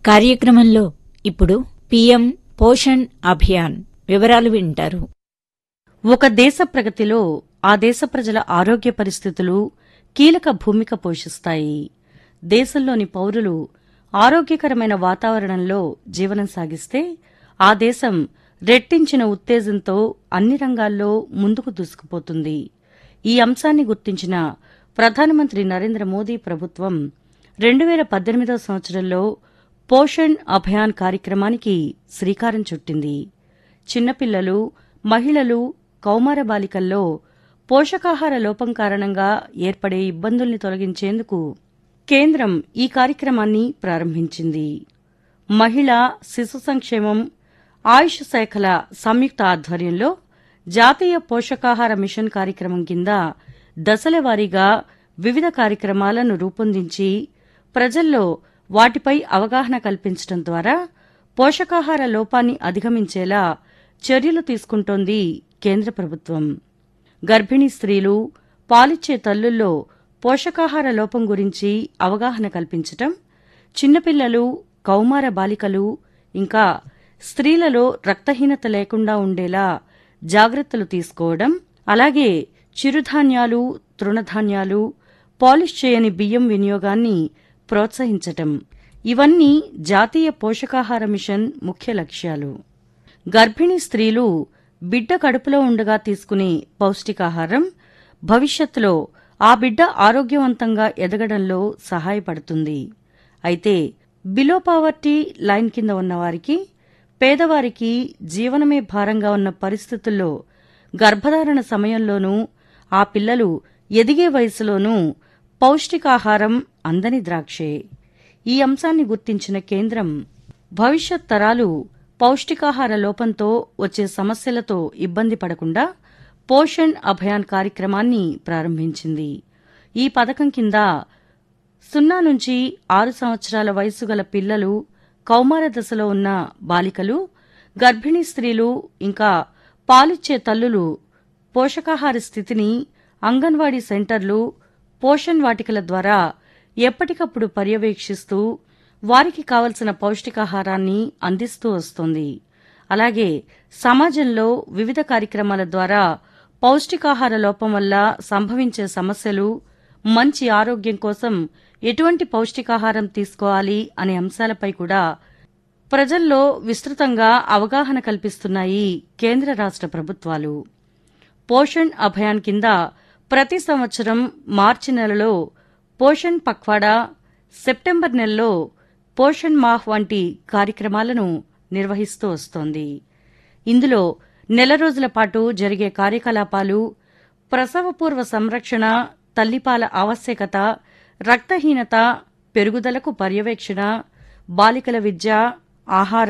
కార్యక్రమంలో ఇప్పుడు పీఎం పోషణ్ అభియాన్ వివరాలు వింటారు ఒక దేశ ప్రగతిలో ఆ దేశ ప్రజల ఆరోగ్య పరిస్థితులు కీలక భూమిక పోషిస్తాయి దేశంలోని పౌరులు ఆరోగ్యకరమైన వాతావరణంలో జీవనం సాగిస్తే ఆ దేశం రెట్టించిన ఉత్తేజంతో అన్ని రంగాల్లో ముందుకు దూసుకుపోతుంది ఈ అంశాన్ని గుర్తించిన ప్రధానమంత్రి నరేంద్ర మోదీ ప్రభుత్వం రెండు వేల పద్దెనిమిదో సంవత్సరంలో పోషణ్ అభియాన్ కార్యక్రమానికి శ్రీకారం చుట్టింది చిన్నపిల్లలు మహిళలు కౌమార బాలికల్లో పోషకాహార లోపం కారణంగా ఏర్పడే ఇబ్బందుల్ని తొలగించేందుకు కేంద్రం ఈ కార్యక్రమాన్ని ప్రారంభించింది మహిళా శిశు సంక్షేమం ఆయుష్ శాఖల సంయుక్త ఆధ్వర్యంలో జాతీయ పోషకాహార మిషన్ కార్యక్రమం కింద దశల వారీగా వివిధ కార్యక్రమాలను రూపొందించి ప్రజల్లో వాటిపై అవగాహన కల్పించడం ద్వారా పోషకాహార లోపాన్ని అధిగమించేలా చర్యలు తీసుకుంటోంది కేంద్ర ప్రభుత్వం గర్భిణీ స్త్రీలు పాలిచ్చే తల్లుల్లో పోషకాహార లోపం గురించి అవగాహన కల్పించటం చిన్నపిల్లలు కౌమార బాలికలు ఇంకా స్త్రీలలో రక్తహీనత లేకుండా ఉండేలా జాగ్రత్తలు తీసుకోవడం అలాగే చిరుధాన్యాలు తృణధాన్యాలు పాలిష్ చేయని బియ్యం వినియోగాన్ని ప్రోత్సహించటం ఇవన్నీ జాతీయ పోషకాహార మిషన్ ముఖ్య లక్ష్యాలు గర్భిణీ స్త్రీలు బిడ్డ కడుపులో ఉండగా తీసుకునే పౌష్టికాహారం భవిష్యత్తులో ఆ బిడ్డ ఆరోగ్యవంతంగా ఎదగడంలో సహాయపడుతుంది అయితే బిలో పావర్టీ లైన్ కింద ఉన్నవారికి పేదవారికి జీవనమే భారంగా ఉన్న పరిస్థితుల్లో గర్భధారణ సమయంలోనూ ఆ పిల్లలు ఎదిగే వయసులోనూ పౌష్టికాహారం అందని ద్రాక్షే ఈ అంశాన్ని గుర్తించిన కేంద్రం భవిష్యత్ తరాలు పౌష్టికాహార లోపంతో వచ్చే సమస్యలతో ఇబ్బంది పడకుండా పోషణ్ అభియాన్ కార్యక్రమాన్ని ప్రారంభించింది ఈ పథకం కింద సున్నా నుంచి ఆరు సంవత్సరాల వయసు గల పిల్లలు కౌమార దశలో ఉన్న బాలికలు గర్భిణీ స్త్రీలు ఇంకా పాలిచ్చే తల్లులు పోషకాహార స్థితిని అంగన్వాడీ సెంటర్లు పోషణ్ వాటికల ద్వారా ఎప్పటికప్పుడు పర్యవేక్షిస్తూ వారికి కావలసిన పౌష్టికాహారాన్ని అందిస్తూ వస్తోంది అలాగే సమాజంలో వివిధ కార్యక్రమాల ద్వారా పౌష్టికాహార లోపం వల్ల సంభవించే సమస్యలు మంచి ఆరోగ్యం కోసం ఎటువంటి పౌష్టికాహారం తీసుకోవాలి అనే అంశాలపై కూడా ప్రజల్లో విస్తృతంగా అవగాహన కల్పిస్తున్నాయి కేంద్ర రాష్ట్ర ప్రభుత్వాలు పోషణ్ అభియాన్ కింద ప్రతి సంవత్సరం మార్చి నెలలో పోషణ్ పక్వాడా సెప్టెంబర్ నెలలో పోషణ్ మాహ్ వంటి కార్యక్రమాలను నిర్వహిస్తూ వస్తోంది ఇందులో నెల రోజుల పాటు జరిగే కార్యకలాపాలు ప్రసవపూర్వ సంరక్షణ తల్లిపాల ఆవశ్యకత రక్తహీనత పెరుగుదలకు పర్యవేక్షణ బాలికల విద్య ఆహార